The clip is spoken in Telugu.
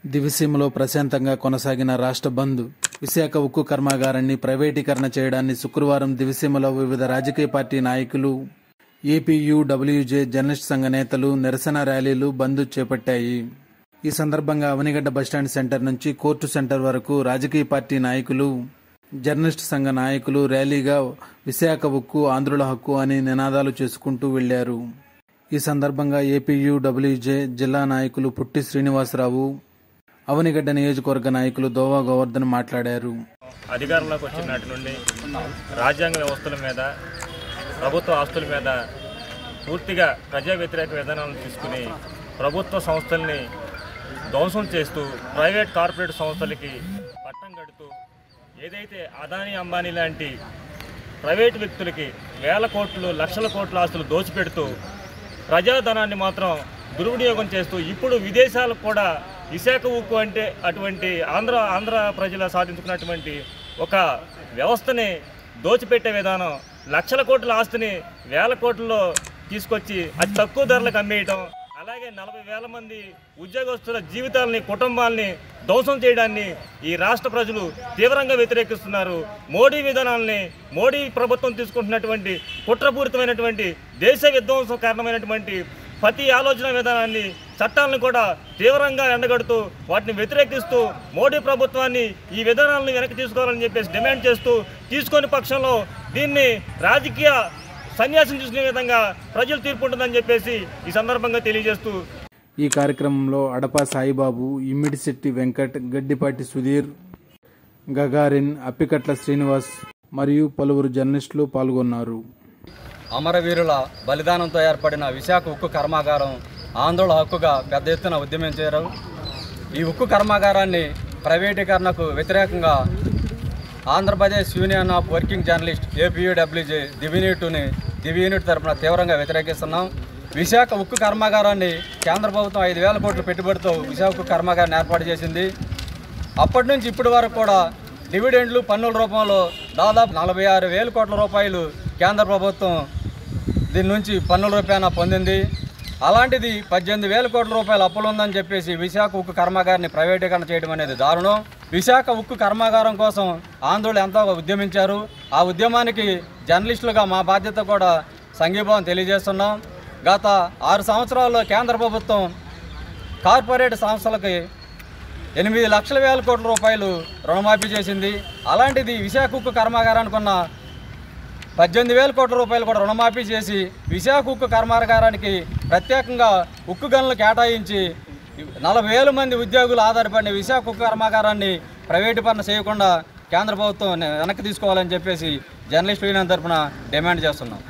దివిసీమలో ప్రశాంతంగా కొనసాగిన రాష్ట్ర బంద్ విశాఖ ఉక్కు కర్మాగారాన్ని ప్రైవేటీకరణ చేయడాన్ని శుక్రవారం దివిసీమలో వివిధ రాజకీయ పార్టీ నాయకులు ఏపీయూడబ్ల్యూజే జర్నలిస్ట్ సంఘ నేతలు నిరసన ర్యాలీలు బంద్ చేపట్టాయి ఈ సందర్భంగా అవనిగడ్డ బస్టాండ్ సెంటర్ నుంచి కోర్టు సెంటర్ వరకు రాజకీయ పార్టీ నాయకులు జర్నలిస్ట్ సంఘ నాయకులు ర్యాలీగా విశాఖ ఉక్కు ఆంధ్రుల హక్కు అని నినాదాలు చేసుకుంటూ వెళ్లారు ఈ సందర్భంగా ఏపీయూడబ్ల్యూజే జిల్లా నాయకులు పుట్టి శ్రీనివాసరావు అవనిగడ్డ నియోజకవర్గ నాయకులు దోవా గోవర్ధన్ మాట్లాడారు అధికారంలోకి వచ్చిన నాటి నుండి రాజ్యాంగ వ్యవస్థల మీద ప్రభుత్వ ఆస్తుల మీద పూర్తిగా ప్రజా వ్యతిరేక విధానాలను తీసుకుని ప్రభుత్వ సంస్థల్ని ధ్వంసం చేస్తూ ప్రైవేట్ కార్పొరేట్ సంస్థలకి పట్టం కడుతూ ఏదైతే అదానీ అంబానీ లాంటి ప్రైవేట్ వ్యక్తులకి వేల కోట్లు లక్షల కోట్ల ఆస్తులు దోచిపెడుతూ ప్రజాధనాన్ని మాత్రం దుర్వినియోగం చేస్తూ ఇప్పుడు విదేశాలకు కూడా విశాఖ ఉక్కు అంటే అటువంటి ఆంధ్ర ఆంధ్ర ప్రజల సాధించుకున్నటువంటి ఒక వ్యవస్థని దోచిపెట్టే విధానం లక్షల కోట్ల ఆస్తిని వేల కోట్లలో తీసుకొచ్చి అతి తక్కువ ధరలకు అమ్మేయటం అలాగే నలభై వేల మంది ఉద్యోగస్తుల జీవితాలని కుటుంబాలని ధ్వంసం చేయడాన్ని ఈ రాష్ట్ర ప్రజలు తీవ్రంగా వ్యతిరేకిస్తున్నారు మోడీ విధానాలని మోడీ ప్రభుత్వం తీసుకుంటున్నటువంటి కుట్రపూరితమైనటువంటి దేశ విధ్వంసం కారణమైనటువంటి ప్రతి ఆలోచన విధానాన్ని చట్టాలను కూడా తీవ్రంగా ఎండగడుతూ వాటిని వ్యతిరేకిస్తూ మోడీ ప్రభుత్వాన్ని ఈ విధానాలను వెనక్కి తీసుకోవాలని చెప్పేసి డిమాండ్ చేస్తూ తీసుకొని పక్షంలో దీన్ని రాజకీయ సన్యాసం చూసిన విధంగా ప్రజలు తీర్పు ఉంటుందని చెప్పేసి ఈ సందర్భంగా తెలియజేస్తూ ఈ కార్యక్రమంలో అడపా సాయిబాబు ఇమ్మిడిశెట్టి వెంకట్ గడ్డిపాటి సుధీర్ గగారిన్ అప్పికట్ల శ్రీనివాస్ మరియు పలువురు జర్నలిస్టులు పాల్గొన్నారు అమరవీరుల బలిదానంతో ఏర్పడిన విశాఖ ఉక్కు కర్మాగారం ఆందోళన హక్కుగా పెద్ద ఎత్తున ఉద్యమించారు ఈ ఉక్కు కర్మాగారాన్ని ప్రైవేటీకరణకు వ్యతిరేకంగా Andhra Pradesh union of working journalist APUWJ Divi యూనిట్ని దివి యూనిట్ తరఫున తీవ్రంగా వ్యతిరేకిస్తున్నాం విశాఖ ఉక్కు కర్మాగారాన్ని కేంద్ర ప్రభుత్వం ఐదు వేల కోట్ల పెట్టుబడితో విశాఖ ఉక్కు కర్మాగారాన్ని ఏర్పాటు చేసింది అప్పటి నుంచి ఇప్పటి వరకు కూడా డివిడెండ్లు పన్నుల రూపంలో దాదాపు నలభై ఆరు వేల కోట్ల రూపాయలు కేంద్ర ప్రభుత్వం దీని నుంచి పన్నుల రూపాయన పొందింది అలాంటిది పద్దెనిమిది వేల కోట్ల రూపాయలు అప్పులు ఉందని చెప్పేసి విశాఖ ఉక్కు కర్మాగారాన్ని ప్రైవేటీకరణ చేయడం అనేది దారుణం విశాఖ ఉక్కు కర్మాగారం కోసం ఆంధ్రులు ఎంతో ఉద్యమించారు ఆ ఉద్యమానికి జర్నలిస్టులుగా మా బాధ్యత కూడా సంఘీభావం తెలియజేస్తున్నాం గత ఆరు సంవత్సరాల్లో కేంద్ర ప్రభుత్వం కార్పొరేట్ సంస్థలకి ఎనిమిది లక్షల వేల కోట్ల రూపాయలు రుణమాఫీ చేసింది అలాంటిది విశాఖ ఉక్కు కర్మాగారానికి ఉన్న పద్దెనిమిది వేల కోట్ల రూపాయలు కూడా రుణమాఫీ చేసి విశాఖ ఉక్కు కర్మాగారానికి ప్రత్యేకంగా ఉక్కు గనులు కేటాయించి నలభై వేల మంది ఉద్యోగులు ఆధారపడిన విశాఖ ఉక్కు కర్మాగారాన్ని ప్రైవేటీకరణ చేయకుండా కేంద్ర ప్రభుత్వం వెనక్కి తీసుకోవాలని చెప్పేసి జర్నలిస్ట్ యూనియన్ తరఫున డిమాండ్ చేస్తున్నాం